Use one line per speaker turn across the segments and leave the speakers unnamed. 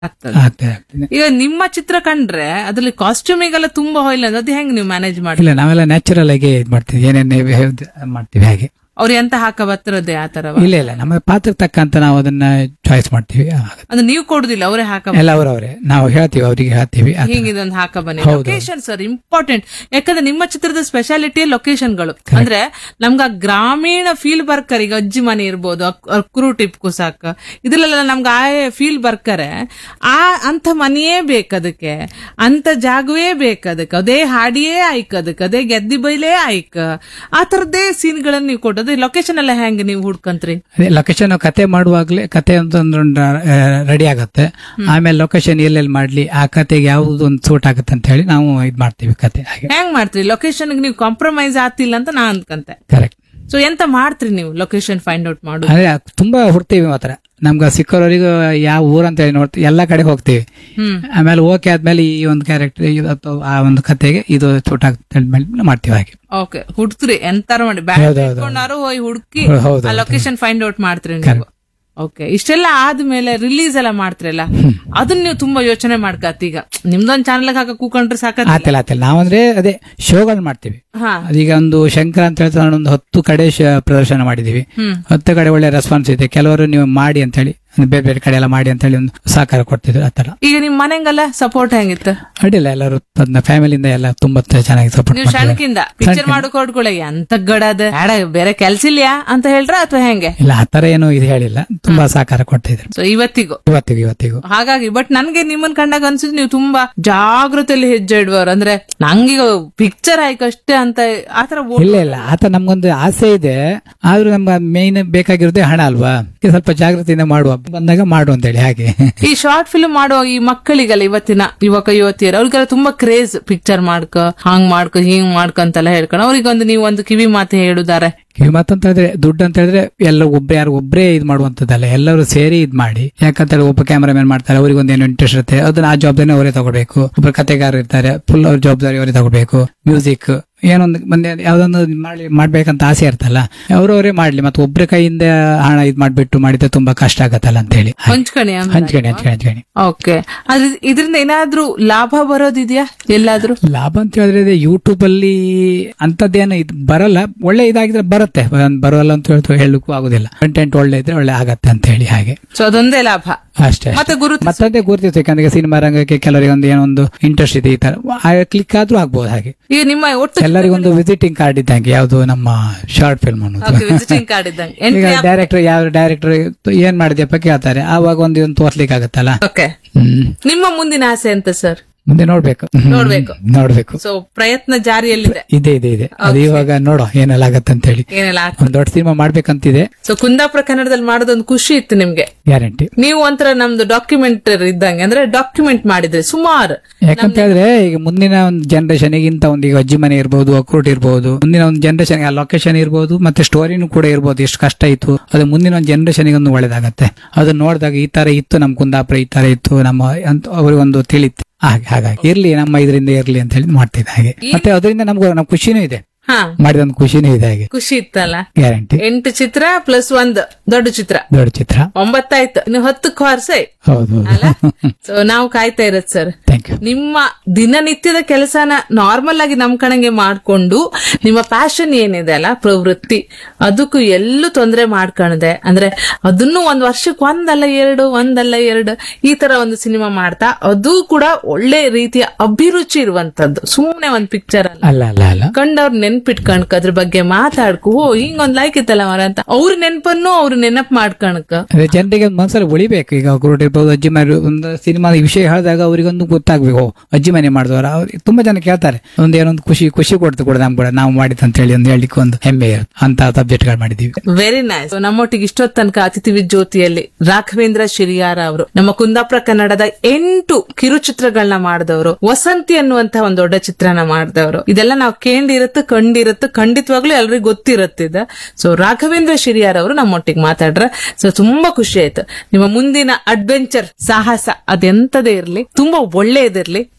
ಆಗ್ತದೆ
ಆಗ್ತದೆ ಆಗ್ತದೆ
ಈಗ ನಿಮ್ಮ ಚಿತ್ರ ಕಂಡ್ರೆ ಅದ್ರಲ್ಲಿ ಕಾಸ್ಟ್ಯೂಮಿಗೆಲ್ಲ ತುಂಬಾ ಆಯಿಲ್ ಅದು ಹೆಂಗ್ ನೀವು ಮ್ಯಾನೇಜ್ ಮಾಡಿ
ಇಲ್ಲ ನಾವೆಲ್ಲ ನ್ಯಾಚುರಲ್ ಆಗಿ ಇದ್ ಮಾಡ್ತೀವಿ ಏನೇನು ಮಾಡ್ತೀವಿ ಹಾಗೆ
ಅವ್ರು ಎಂತ ಹಾಕ ಬರ್ತರದೆ ಆ ತರ
ಇಲ್ಲ ಇಲ್ಲ ನಮ್ಮ ಪಾತ್ರಕ್ಕೆ ತಕ್ಕಂತ ನಾವು ಅದನ್ನ ಚಾಯ್ಸ್ ಮಾಡ್ತೀವಿ ಆಗುತ್ತೆ.
ಅಂದ್ರೆ ನೀವು ಕೊಡುದಿಲ್ಲ ಅವರೇ ಹಾಕ
ಎಲ್ಲ ಅವರವರೇ ನಾವು ಹೇಳ್ತೀವಿ ಅವರಿಗೆ ಹೇಳ್ತೀವಿ ಆ ತರ.
ಹಿಂಗಿದೊಂದು ಹಾಕ ಬನ್ನಿ ಲೊಕೇಶನ್ ಸರ್ ಇಂಪಾರ್ಟೆಂಟ್ ಯಾಕಂದ್ರೆ ನಿಮ್ಮ ಚಿತ್ರದ ಸ್ಪೆಷಾಲಿಟಿ ಲೊಕೇಶನ್ಗಳು ಅಂದ್ರೆ ನಮ್ಗೆ ಆ ಗ್ರಾಮೀಣ ಫೀಲ್ ಬರ್ಕರ್ ಈಗ ಅಜ್ಜಿ ಮನೆ ಇರ್ಬೋದು ಅಕ್- ಅಕ್ರು ಟಿಪ್ ಕುಸಾಕ ಇದ್ರಲ್ಲೆಲ್ಲ ನಮ್ಗೆ ಆ ಫೀಲ್ ಬರ್ಕರೆ ಆ ಅಂತ ಮನೆಯೇ ಬೇಕು ಅದಕ್ಕೆ ಅಂತ ಜಾಗವೇ ಬೇಕು ಅದಕ್ಕೆ ಅದೇ ಹಾಡಿಯೇ ಆಯ್ಕ ಅದಕ್ಕೆ ಅದೇ ಗೆದ್ದಿ ಬೈಲೇ ಆಯ್ಕ ಆ ತರದ್ದೇ ಸೀನ್ಗಳನ್ನ ನೀವು ಕೊಟ್ಟದು ಲೊಕೇಶನ್ ಎಲ್ಲ ಹೆಂಗ್ ನೀವು ಹುಡ್ಕಂತ್ರಿ
ಅದೇ ಲೊಕೇಶನ್ ಕತೆ ಮಾಡುವಾಗ್ಲೇ ಕತೆ ಅಂತ ಒಂದು ರೆಡಿ ಆಗುತ್ತೆ ಆಮೇಲೆ ಲೊಕೇಶನ್ ಎಲ್ಲೆಲ್ಲಿ ಮಾಡ್ಲಿ ಆ ಕತೆಗೆ ಯಾವ್ದು ಒಂದು ಸೂಟ್ ಆಗುತ್ತೆ ಅಂತ ಹೇಳಿ ನಾವು ಇದ್ ಮಾಡ್ತೀವಿ ಕತೆ ಹಾಗೆ
ಹೆಂಗ್ ಮಾಡ್ತೀರಿ ಲೊಕೇಶನ್ ನೀವು ಕಾಂಪ್ರಮೈಸ್ ಆಗ್ತಿಲ್ಲ ಅಂತ ನಾ ಅನ್ಕಂತೆ
ಕರೆಕ್ಟ್
ಸೊ ಎಂತ ಮಾಡ್ತೀರಿ ನೀವು ಲೊಕೇಶನ್ ಫೈಂಡ್ ಔಟ್ ಮಾಡು
ಅದೇ ತುಂಬಾ ಹುಡ್ತೀವಿ ಮಾತ್ರ ನಮ್ಗೆ ಸಿಕ್ಕೋರವರಿಗೂ ಯಾವ ಊರ್ ಅಂತ ಹೇಳಿ ನೋಡ್ತೀವಿ ಎಲ್ಲಾ ಕಡೆ ಹೋಗ್ತೀವಿ
ಹ್ಮ್
ಆಮೇಲೆ ಓಕೆ ಆದ್ಮೇಲೆ ಈ ಒಂದು ಕ್ಯಾರೆಕ್ಟರ್ ಅಥವಾ ಆ ಒಂದು ಕತೆಗೆ ಇದು ಸೂಟ್ ಆಗುತ್ತೆ ಅಂದ್ಮೇಲೆ ಮಾಡ್ತೀವಿ ಹಾಗೆ
ಓಕೆ ಹುಡ್ತ್ರಿ ಎಂತಾರು ಮಾಡಿ ಬ್ಯಾಗ್
ಹೌದು, ಹೌದು,
ಇಟ್ಕೊಂಡಾರು ಹೋಗಿ ಹುಡುಕಿ
ಹೌದು, ಹೌದು,
ಆ ಲೊಕೇಶನ್ ಫೈಂಡ್ ಔಟ್ ಮಾಡ್ತೀರಿ ನೀವು ಓಕೆ ಇಷ್ಟೆಲ್ಲ ಆದ್ಮೇಲೆ ರಿಲೀಸ್ ಎಲ್ಲ ಮಾಡ್ತಿರಲ್ಲ ಅದನ್ನ ನೀವು ತುಂಬಾ ಯೋಚನೆ ಮಾಡ್ಕತ್ ಈಗ ನಿಮ್ದೊಂದ್ ಚಾನಲ್ ಹಾಕ ಕೂಕೊಂಡ್ರೆ ಸಾಕ
ಆತಿಲ್ಲ ಆತಿಲ್ಲ ನಾವಂದ್ರೆ ಅದೇ ಶೋಗಳು ಮಾಡ್ತೀವಿ
ಹಾ
ಅದೀಗ ಒಂದು ಶಂಕರ ಅಂತ ಹೇಳ್ತಾ ಒಂದು ಹತ್ತು ಕಡೆ ಶ- ಪ್ರದರ್ಶನ ಮಾಡಿದೀವಿ
ಹ್ಮ್
ಹತ್ತು ಕಡೆ ಒಳ್ಳೆ ರೆಸ್ಪಾನ್ಸ್ ಇದೆ ಕೆಲವರು ನೀವು ಮಾಡಿ ಅಂತ ಹೇಳಿ ಒಂದು ಬೇರೆ ಬೇರೆ ಕಡೆ ಎಲ್ಲ ಮಾಡಿ ಅಂತ ಹೇಳಿ ಒಂದು ಸಹಕಾರ ಕೊಡ್ತಿದ್ರು ಆತರ
ಈಗ ನಿಮ್ ಮನೆಗೆಲ್ಲ ಸಪೋರ್ಟ್ ಹೆಂಗಿತ್ತು
ಅಡ್ಡಿಲ್ಲ ಎಲ್ಲರೂ ತನ್ನ ಫ್ಯಾಮಿಲಿಯಿಂದ ಎಲ್ಲ ತುಂಬಾ ಚೆನ್ನಾಗಿ ಸಪೋರ್ಟ್
ನೀವು ಶಣಕಿಂದ ಪಿಕ್ಚರ್ ಮಾಡಕ್ ಹೊಡ್ಕೊಳ್ಳಿ ಎಂತ ಗಡದ ಬೇಡ ಬೇರೆ ಕೆಲ್ಸ ಇಲ್ಯಾ ಅಂತ ಹೇಳ್ರ ಅಥವಾ ಹೆಂಗೆ
ಇಲ್ಲ ಆತರ ಏನು ಇದು ಹೇಳಿಲ್ಲ ತುಂಬಾ ಸಹಕಾರ ಕೊಡ್ತಿದ್ರು
ಸೊ ಇವತ್ತಿಗೂ
ಇವತ್ತಿಗೂ ಇವತ್ತಿಗೂ
ಹಾಗಾಗಿ ಬಟ್ ನನ್ಗೆ ನಿಮ್ಮನ್ ಕಂಡಾಗ ಅನ್ಸುತ್ತೆ ನೀವು ತುಂಬಾ ಜಾಗೃತಿಯಲ್ಲಿ ಹೆಜ್ಜೆ ಇಡುವವರು ಅಂದ್ರೆ ನಂಗೀಗ ಪಿಕ್ಚರ್ ಆಯ್ಕಷ್ಟೇ ಅಂತ ಆತರ ಓ-
ಇಲ್ಲ ಇಲ್ಲ ಆತ ನಮ್ಗೊಂದು ಆಸೆ ಇದೆ ಆದ್ರೂ ನಮ್ಗೆ ಮೇನ್ ಬೇಕಾಗಿರೋದೇ ಹಣ ಅಲ್ವಾ ಇದು ಸ್ವಲ್ಪ ಜಾಗೃತಿಯಿಂದ ಮಾಡುವ ಬಂದಾಗ ಮಾಡು ಅಂತ ಹೇಳಿ ಹಾಗೆ
ಈ ಶಾರ್ಟ್ ಫಿಲ್ಮ್ ಮಾಡುವ ಈ ಮಕ್ಕಳಿಗೆಲ್ಲ ಇವತ್ತಿನ ಯುವಕ ಯುವತಿಯರು ಅವ್ರಿಗೆಲ್ಲ ತುಂಬಾ ಕ್ರೇಜ್ ಪಿಕ್ಚರ್ ಮಾಡ್ಕ ಹಾಂಗ್ ಮಾಡ್ಕ ಹಿಂಗ್ ಮಾಡ್ಕ ಅಂತೆಲ್ಲ ಹೇಳ್ಕೊಂಡು ಅವ್ರಿಗೊಂದು ನೀವು ಒಂದು ಕಿವಿ ಮಾತು ಹೇಳುದಾರೆ
ಕಿವಿ ಮಾತಂತ ಹೇಳಿದ್ರೆ ದುಡ್ಡು ಅಂತ ಹೇಳಿದ್ರೆ ಎಲ್ಲ ಒಬ್ಬ ಯಾರು ಒಬ್ಬರೇ ಇದ್ ಮಾಡುವಂತದ್ದಲ್ಲ ಎಲ್ಲರೂ ಸೇರಿ ಇದ್ ಮಾಡಿ ಯಾಕಂತ ಹೇಳಿ ಒಬ್ಬ ಕ್ಯಾಮರಾಮನ್ ಮಾಡ್ತಾರೆ ಅವ್ರಿಗೆ ಒಂದು ಏನೋ ಇಂಟ್ರೆಸ್ಟ್ ಇರುತ್ತೆ ಅದನ್ನ ಆ ಜವಾಬ್ದಾರಿ ಅವರೇ ತಗೊಳ್ಬೇಕು ಒಬ್ಬರು ಕತೆಗಾರರು ಇರ್ತಾರೆ ಫುಲ್ ಅವ್ರ ಜವಾಬ್ದಾರಿ ಅವರೇ ತಗೊಳ್ಬೇಕು ಮ್ಯೂಸಿಕ್ ಏನೊಂದು ಮಂದಿ ಯಾವ್ದೊಂದು ಮಾಡಿ ಮಾಡ್ಬೇಕಂತ ಆಸೆ ಇರ್ತಲ್ಲ ಅವರವರೇ ಮಾಡ್ಲಿ ಮತ್ತೆ ಒಬ್ಬರ ಕೈಯಿಂದ ಹಣ ಇದ್ ಮಾಡ್ಬಿಟ್ಟು ಮಾಡಿದ್ರೆ ತುಂಬಾ ಕಷ್ಟ ಆಗತ್ತಲ್ಲ ಅಂತ ಹೇಳಿ
ಹೊಂಚ್ಕಣಿ
ಹಂಚ್ಕಣಿ ಹಂಚ್ಕಣಿ ಹಂಚ್ಕಣಿ
ಓಕೆ ಅದ್ರ ಇದರಿಂದ ಏನಾದ್ರೂ ಲಾಭ ಬರೋದಿದ್ಯಾ ಎಲ್ಲಾದ್ರೂ
ಲಾಭ ಅಂತ ಹೇಳಿದ್ರೆ ಯೂಟ್ಯೂಬ್ ಅಲ್ಲಿ ಅಂತದ್ದೇನು ಇದು ಬರಲ್ಲ ಒಳ್ಳೆ ಇದಾಗಿದ್ರೆ ಬರುತ್ತೆ ಬ- ಬರೋಲ್ಲ ಅಂತ ಹೇಳ್ತು ಹೇಳಕ್ಕೂ ಆಗುದಿಲ್ಲ ಕಂಟೆಂಟ್ ಒಳ್ಳೆ ಇದ್ರೆ ಒಳ್ಳೆ ಆಗತ್ತೆ ಅಂತ ಹೇಳಿ ಹಾಗೆ
ಸೊ ಅದೊಂದೇ ಲಾಭ
ಅಷ್ಟೇ
ಮತ್ತೆ ಗುರುತು
ಮತ್ತದೇ ಗುರುತಿತ್ತು ಯಾಕಂದ್ರೆ ಸಿನಿಮಾ ರಂಗಕ್ಕೆ ಕೆಲವರಿಗೆ ಒಂದು ಏನೋ ಒಂದು ಇಂಟ್ರೆಸ್ಟ್ ಇದೆ ಈ ತರ ಕ್ಲಿಕ್ ಆದ್ರೂ ಆಗ್ಬೋದು ಹಾಗೆ
ಈಗ ನಿಮ್ಮ ಒಟ್ಟು
ಎಲ್ಲರಿಗೊಂದು ವಿಸಿಟಿಂಗ್ ಕಾರ್ಡ್ ಇದ್ದಂಗೆ ಯಾವುದು ನಮ್ಮ ಶಾರ್ಟ್ ಫಿಲ್ಮ್ ಅನ್ನೋದು
ವಿಸಿಟಿಂಗ್ ಕಾರ್ಡ್ ಇದ್ದಂಗೆ
ಈಗ
ಎಂಟ್ರಿ
ಡೈರೆಕ್ಟರ್ ಯಾವ ಡೈರೆಕ್ಟರ್ ಏನ್ ಮಾಡಿದ್ಯಪ್ಪ ಕೇಳ್ತಾರೆ ಆವಾಗ ಒಂದು ಇದನ್ನ ತೋರ್ಸ್ಲಿಕ್ಕೆ ಆಗತ್ತಲ್ಲ
ಓಕೆ
ಹ್ಮ್
ನಿಮ್ಮ ಮುಂದಿನ ಆಸೆ ಅಂತ ಸರ್
ಮುಂದೆ ನೋಡ್ಬೇಕು ಹ್ಮ್.
ನೋಡ್ಬೇಕು.
ನೋಡ್ಬೇಕು
ಸೊ ಪ್ರಯತ್ನ ಜಾರಿಯಲ್ಲಿದೆ
ಇದೆ ಇದೆ ಇದೆ ಅದು ಇವಾಗ ನೋಡೋ ಏನೆಲ್ಲ ಆಗತ್ತೆ ಅಂತ ಹೇಳಿ
ಏನೆಲ್ಲ
ಒಂದ್ ದೊಡ್ಡ ಸಿನಿಮಾ ಮಾಡ್ಬೇಕಂತಿದೆ
ಸೊ ಕುಂದಾಪುರ ಕನ್ನಡದಲ್ಲಿ ಮಾಡೋದೊಂದು ಖುಷಿ ಇತ್ತು ನಿಮ್ಗೆ
ಗ್ಯಾರಂಟಿ
ನೀವು ಒಂಥರ ನಮ್ದು ಡಾಕ್ಯುಮೆಂಟರಿ ಇದ್ದಂಗೆ ಅಂದ್ರೆ ಡಾಕ್ಯುಮೆಂಟ್ ಮಾಡಿದ್ರೆ ಸುಮಾರು
ಯಾಕಂತ ಹೇಳಿದ್ರೆ ಈಗ ಮುಂದಿನ ಒಂದು ಜನರೇಷನ್ ಇಂತ ಒಂದು ಈಗ ಅಜ್ಜಿ ಮನೆ ಇರ್ಬೋದು ಅಕ್ರೂಟ್ ಇರ್ಬೋದು ಮುಂದಿನ ಒಂದು ಜನರೇಷನ್ ಲೊಕೇಶನ್ ಇರ್ಬೋದು ಮತ್ತೆ ಸ್ಟೋರಿನೂ ಕೂಡ ಇರ್ಬೋದು ಎಷ್ಟು ಕಷ್ಟ ಇತ್ತು ಅದು ಮುಂದಿನ ಒಂದು ಜನರೇಷನ್ ಒಂದು ಒಳ್ಳೇದಾಗತ್ತೆ ಅದು ನೋಡಿದಾಗ ಈ ತರ ಇತ್ತು ನಮ್ ಕುಂದಾಪುರ ಈ ತರ ಇತ್ತು ನಮ್ಮ ಅಂತ ಅವ್ರಿಗೊಂದು ತಿಳಿತು ಹಾಗೆ ಹಾಗಾಗಿ ಇರ್ಲಿ ನಮ್ಮ ಇದರಿಂದ ಇರ್ಲಿ ಅಂತ ಹೇಳಿ ಮಾಡ್ತಿದ್ದೆ ಹಾಗೆ ಮತ್ತೆ ಅದರಿಂದ ನಮ್ಗೆ ನಮ್ ಖುಷಿನೂ ಇದೆ
ಹಾ
ಮಾಡಿದ ಖುಷಿನೂ ಇದೆ ಹಾಗೆ
ಖುಷಿ ಇತ್ತಲ್ಲ
ಗ್ಯಾರಂಟಿ
ಎಂಟು ಚಿತ್ರ ಪ್ಲಸ್ ಒಂದು ದೊಡ್ಡ ಚಿತ್ರ
ದೊಡ್ಡ ಚಿತ್ರ
ಒಂಬತ್ತಾಯ್ತು ಇನ್ನು ಹತ್ತಕ್ಕೆ ಹೊರಸೆ
ಹೌದು
ಅಲ್ಲ ಸೊ ನಾವು ಕಾಯ್ತಾ ಇರತ್ ಸರ್
ಥ್ಯಾಂಕ್ ಯು
ನಿಮ್ಮ ದಿನನಿತ್ಯದ ಕೆಲಸನ ನಾರ್ಮಲ್ ಆಗಿ ನಮ್ ಕಣಂಗೆ ಮಾಡ್ಕೊಂಡು ನಿಮ್ಮ ಪ್ಯಾಷನ್ ಏನಿದೆ ಅಲ್ಲ ಪ್ರವೃತ್ತಿ ಅದಕ್ಕೂ ಎಲ್ಲೂ ತೊಂದರೆ ಮಾಡ್ಕಣದೆ ಅಂದ್ರೆ ಅದನ್ನು ಒಂದ್ ವರ್ಷಕ್ಕೆ ಒಂದಲ್ಲ ಎರಡು ಒಂದಲ್ಲ ಎರಡು ಈ ತರ ಒಂದು ಸಿನಿಮಾ ಮಾಡ್ತಾ ಅದು ಕೂಡ ಒಳ್ಳೆ ರೀತಿಯ ಅಭಿರುಚಿ ಇರುವಂತದ್ದು ಸುಮ್ನೆ ಒಂದ್ ಪಿಕ್ಚರ್ ಅಲ್ಲ
ಅಲ್ಲ ಅಲ್ಲ ಅಲ್ಲ
ಕಂಡವ್ರ ನೆನ್ಪಿಟ್ಕಣಕ್ ಅದ್ರ ಬಗ್ಗೆ ಮಾತಾಡ್ಕೊ ಓ ಹಿಂಗೊಂದ್ ಲೈಕ್ ಇತ್ತಲ್ಲ ಮರ ಅಂತ ಅವ್ರ ನೆನ್ಪನ್ನು ಅವ್ರು ನೆನಪ್ ಮಾಡ್ಕಣಕ್
ಅದೇ ಜನರಿಗೆ ಒಂದು ಮನಸ್ಸಲ್ಲಿ ಉಳಿಬೇಕು ಈಗ ಗುರುಟ್ ಇರ್ಬೋದು ಅಜ್ಜಿ ಮನೆ ಒಂದು ಸಿನಿಮಾದ ವಿಷಯ ಹೇಳಿದಾಗ ಅವರಿಗೊಂದು ಗೊತ್ತಾಗ್ಬೇಕು ಓ, ಅಜ್ಜಿ ಮನೆ ಮಾಡಿದವರು ಅವ್ರು ತುಂಬಾ ಜನ ಕೇಳ್ತಾರೆ ಒಂದು ಏನೊಂದು ಖುಷಿ ಖುಷಿ ಕೊಡ್ತು ಕೂಡ ನಮ್ಗೆ ಕೂಡ ನಾವು ಮಾಡಿದ್ ಅಂತ ಹೇಳಿ ಒಂದು ಹೇಳಲಿಕ್ಕೆ ಒಂದು ಹೆಮ್ಮೆ ಇರುತ್ತೆ ಅಂತ ಸಬ್ಜೆಕ್ಟ್ ಗಳು ಮಾಡಿದೀವಿ
ವೆರಿ ನೈಸ್ ನಮ್ಮೊಟ್ಟಿಗೆ ಇಷ್ಟೊತ್ತು ತನಕ ಅತಿಥಿ ಜ್ಯೋತಿಯಲ್ಲಿ ರಾಘವೇಂದ್ರ ಶಿರಿಯಾರ ಅವರು ನಮ್ಮ ಕುಂದಾಪುರ ಕನ್ನಡದ ಎಂಟು ಕಿರುಚಿತ್ರಗಳನ್ನ ಮಾಡಿದವರು ವಸಂತಿ ಅನ್ನುವಂತ ಒಂದು ದೊಡ್ಡ ಚಿತ್ರನ ಮಾಡಿದವರು ಇದೆಲ್ಲ ನಾವು ಕೇಂದಿರತ್ತು ಕಂಡಿರತ್ತು ಖಂಡಿತವಾಗ್ಲೂ ಎಲ್ರಿಗೂ ಗೊತ್ತಿರುತ್ತಿದ ಸೊ ರಾಘವೇಂದ್ರ ಶಿರಿಯಾರ್ ಅವರು ನಮ್ಮೊಟ್ಟಿಗೆ ಮಾತಾಡ್ರ ಸೊ ತುಂಬಾ ಖುಷಿ ಆಯ್ತು ನಿಮ್ಮ ಮುಂದಿನ ಅಡ್ವೆಂಚರ್ ಸಾಹಸ ಅದೆಂತದೇ ಇರ್ಲಿ ತುಂಬಾ ಒಳ್ಳೆಯದಿರ್ಲಿ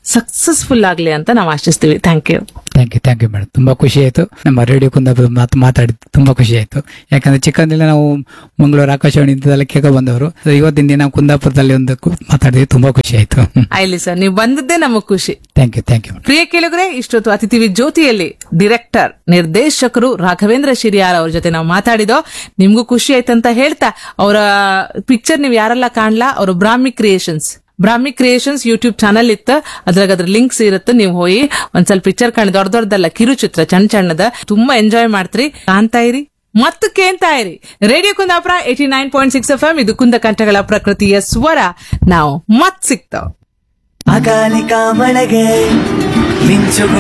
ಸಕ್ಸಸ್ಫುಲ್ ಆಗ್ಲಿ ಅಂತ ನಾವು ಆಶಿಸ್ತೀವಿ thank you
thank you thank you madam ತುಂಬಾ ಖುಷಿ ಆಯ್ತು ನಮ್ಮ ರೇಡಿಯೋ ಕುಂದಾಪುರ ಮಾತು ಮಾತಾಡಿ ತುಂಬಾ ಖುಷಿ ಆಯ್ತು ಯಾಕಂದ್ರೆ ಚಿಕ್ಕಂದಿಲ್ಲ ನಾವು ಮಂಗಳೂರು ಆಕಾಶವಾಣಿ ಇಂಥದ್ದೆಲ್ಲ ಕೇಳ್ಕೊ ಬಂದವರು So, ಇವತ್ತಿನ ದಿನ ಕುಂದಾಪುರದಲ್ಲಿ ಒಂದು ಕು- ಮಾತಾಡಿದ್ವಿ ತುಂಬಾ ಖುಷಿ ಆಯ್ತು
ಆಯ್ಲಿ ಸರ್ ನೀವು ಬಂದದ್ದೇ ನಮಗ್ ಖುಷಿ
ಥ್ಯಾಂಕ್ ಯು ಥ್ಯಾಂಕ್ ಯು
ಪ್ರಿಯ ಕೇಳಿದ್ರೆ ಇಷ್ಟೊತ್ತು ಅತಿಥಿ ಜ್ಯೋತಿಯಲ್ಲಿ ಡೈರೆಕ್ಟರ್ ನಿರ್ದೇಶಕರು ರಾಘವೇಂದ್ರ ಶಿರಿಯಾರ್ ಅವ್ರ ಜೊತೆ ನಾವು ಮಾತಾಡಿದೋ ನಿಮ್ಗೂ ಖುಷಿ ಆಯ್ತಂತ ಹೇಳ್ತಾ ಅವರ ಪಿಕ್ಚರ್ ನೀವು ಯಾರೆಲ್ಲ ಕಾಣ್ಲಾ ಅವರು Brahmi creations Brahmi creations YouTube channel ಇತ್ತು ಅದ್ರಾಗ ಅದ್ರ ಲಿಂಕ್ಸ್ ಇರುತ್ತೆ ನೀವು ಹೋಗಿ ಒಂದ್ ಸ್ವಲ್ಪ ಪಿಕ್ಚರ್ ಕಾಣಿ ದೊಡ್ಡ ದೊಡ್ಡದಲ್ಲ ಕಿರುಚಿತ್ರ ಚಣ್ಣ ಚಣ್ಣದ ತುಂಬಾ ಎಂಜಾಯ್ ಮಾಡ್ತೀರಿ ಕಾಣ್ತಾ ಇರಿ ಮತ್ತು ಕೇಳ್ತಾ ಇರಿ radio Kundapura eighty nine point six F M ಇದು ಕುಂದ ಕಂಠಗಳ ಪ್ರಕೃತಿಯ ಸ್ವರ ನಾವು ಮತ್ ಸಿಗ್ತಾವ್
ಅಕಾಲಿಕ ಮಳೆಗೆ ಮಿಂಚುಗಳು